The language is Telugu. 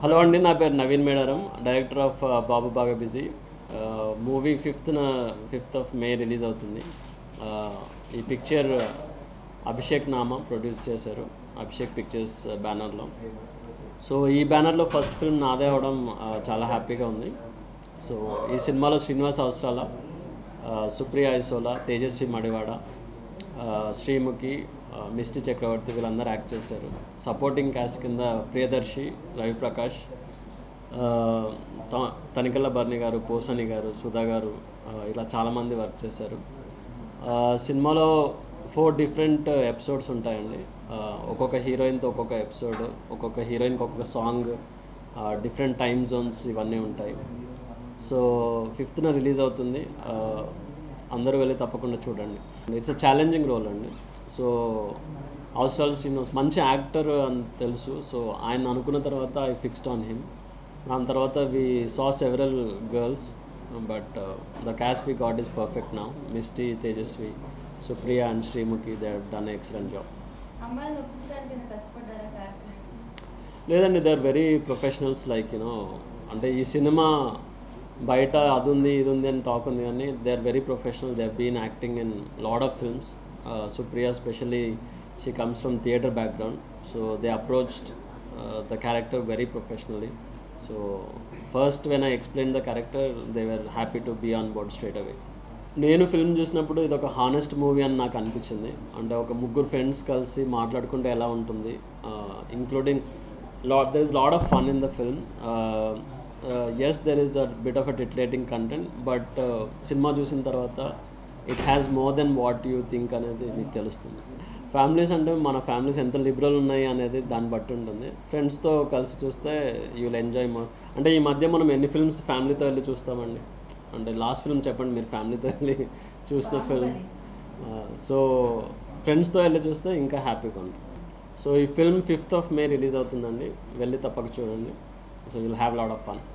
హలో అండి నా పేరు నవీన్ మేడారం డైరెక్టర్ ఆఫ్ బాబు బాగా బిజీ మూవీ ఫిఫ్త్న ఫిఫ్త్ ఆఫ్ మే రిలీజ్ అవుతుంది Uh, ఈ పిక్చర్ అభిషేక్ నామా ప్రొడ్యూస్ చేశారు అభిషేక్ పిక్చర్స్ బ్యానర్లో సో ఈ బ్యానర్లో ఫస్ట్ ఫిల్మ్ నాదే అవడం uh, చాలా హ్యాపీగా ఉంది సో ఈ సినిమాలో Srinivas Avasarala uh, Supriya Isola Tejaswi Madivada uh, Sreemukhi uh, Mishti Chakraborty వీళ్ళందరూ యాక్ట్ చేశారు సపోర్టింగ్ క్యాస్ట్ కింద ప్రియదర్శి రవిప్రకాష్ ఆ, త- తనికెళ్ళ బర్ని గారు పోసని గారు సుధా గారు ఆ, ఇలా చాలామంది వర్క్ చేశారు ఆ, సినిమాలో ఫోర్ డిఫరెంట్ ఎపిసోడ్స్ ఉంటాయండి ఆ, ఒక్కొక్క హీరోయిన్తో ఒక్కొక్క ఎపిసోడ్ ఒక్కొక్క హీరోయిన్కి ఒక్కొక్క సాంగ్ డిఫరెంట్ టైమ్ జోన్స్ ఇవన్నీ ఉంటాయి సో ఫిఫ్త్న రిలీజ్ అవుతుంది ఆ, అందరూ వెళ్ళి తప్పకుండా చూడండి ఇట్స్ అ ఛాలెంజింగ్ రోల్ అండి సో అవసరాలు శ్రీనివాస్ మంచి యాక్టర్ అని తెలుసు సో ఆయన అనుకున్న తర్వాత ఐ ఫిక్స్డ్ ఆన్ హిమ్ దాని తర్వాత we saw several girls but the cast we got is perfect now Mishti Tejaswi Supriya and Sreemukhi they done excellent job అమ్మాయిలు ఒప్పించడానికి ఎంత కష్టపడ్డారా క్యారెక్టర్ లేదండి they are very professionals like you know అంటే ఈ సినిమా బయట అది ఉంది ఇది ఉంది అని టాక్ ఉంది కానీ they are very professional they been acting in lot of films Supriya specially she comes from theatre background so they approached the character very professionally so first when I explain the character they were happy to be on board straight away నేను ఫిల్మ్ చూసినప్పుడు ఇది ఒక హానెస్ట్ మూవీ అని నాకు అనిపించింది అంటే ఒక ముగ్గురు ఫ్రెండ్స్ కలిసి మాట్లాడుకుంటే ఎలా ఉంటుంది including lot there is a lot of fun in the film uh, uh, yes there is a bit of a titillating content but uh, సినిమా చూసిన తర్వాత it has more than what you think అనేది మీకు తెలుస్తుంది ఫ్యామిలీస్ అంటే మన ఫ్యామిలీస్ ఎంత లిబరల్ ఉన్నాయి అనేది దాన్ని బట్టి ఉంటుంది ఫ్రెండ్స్తో కలిసి చూస్తే యూ విల్ ఎంజాయ్ మోర్ అంటే ఈ మధ్య మనం ఎన్ని ఫిల్మ్స్ ఫ్యామిలీతో వెళ్ళి చూస్తామండి అంటే లాస్ట్ ఫిల్మ్ చెప్పండి మీరు ఫ్యామిలీతో వెళ్ళి చూసిన ఫిల్మ్ సో ఫ్రెండ్స్తో వెళ్ళి చూస్తే ఇంకా హ్యాపీగా ఉంటుంది సో ఈ film fifth of May release అవుతుందండి వెళ్ళి తప్పక చూడండి so will have lot of fun